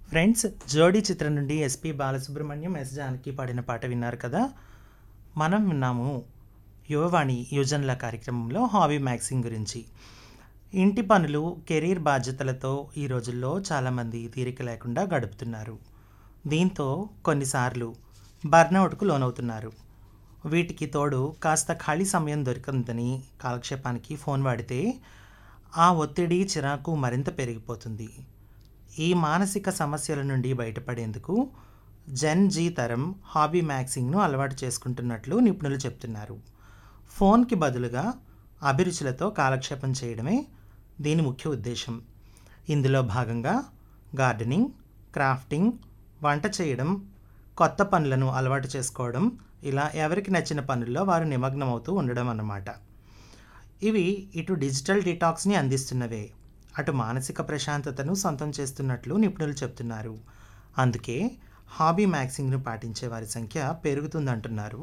friends జోడీ చిత్రం నుండి ఎస్పి బాలసుబ్రహ్మణ్యం ఎస్ జానకి పాడిన పాట విన్నారు కదా మనం విన్నాము యువవాణి యువజనుల కార్యక్రమంలో హాబీ మ్యాక్సింగ్ గురించి ఇంటి పనులు కెరీర్ బాధ్యతలతో ఈ రోజుల్లో చాలామంది తీరిక లేకుండా గడుపుతున్నారు దీంతో కొన్నిసార్లు బర్నౌట్కు లోనవుతున్నారు వీటికి తోడు కాస్త ఖాళీ సమయం దొరికిందని కాలక్షేపానికి ఫోన్ వాడితే ఆ ఒత్తిడి చిరాకు మరింత పెరిగిపోతుంది ఈ మానసిక సమస్యల నుండి బయటపడేందుకు జెన్ జీ తరం హాబీ మ్యాక్సింగ్ను అలవాటు చేసుకుంటున్నట్లు నిపుణులు చెప్తున్నారు ఫోన్కి బదులుగా అభిరుచులతో కాలక్షేపం చేయడమే దీని ముఖ్య ఉద్దేశం ఇందులో భాగంగా గార్డెనింగ్ క్రాఫ్టింగ్ వంట చేయడం కొత్త పనులను అలవాటు చేసుకోవడం ఇలా ఎవరికి నచ్చిన పనుల్లో వారు నిమగ్నమవుతూ ఉండడం అన్నమాట ఇవి ఇటు డిజిటల్ డిటాక్స్ని అందిస్తున్నవే అటు మానసిక ప్రశాంతతను సొంతం చేస్తున్నట్లు నిపుణులు చెప్తున్నారు అందుకే హాబీ మ్యాక్సింగ్ను పాటించే వారి సంఖ్య పెరుగుతుందంటున్నారు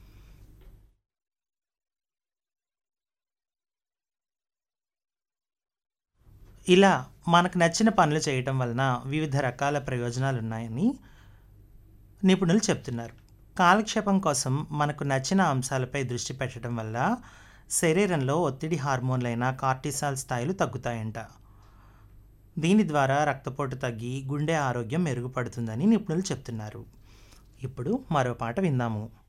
ఇలా మనకు నచ్చిన పనులు చేయటం వలన వివిధ రకాల ప్రయోజనాలు ఉన్నాయని నిపుణులు చెప్తున్నారు కాలక్షేపం కోసం మనకు నచ్చిన అంశాలపై దృష్టి పెట్టడం వల్ల శరీరంలో ఒత్తిడి హార్మోన్లైన కార్టిసాల్ స్థాయిలు తగ్గుతాయంట దీని ద్వారా రక్తపోటు తగ్గి గుండె ఆరోగ్యం మెరుగుపడుతుందని నిపుణులు చెప్తున్నారు ఇప్పుడు మరో పాట విందాము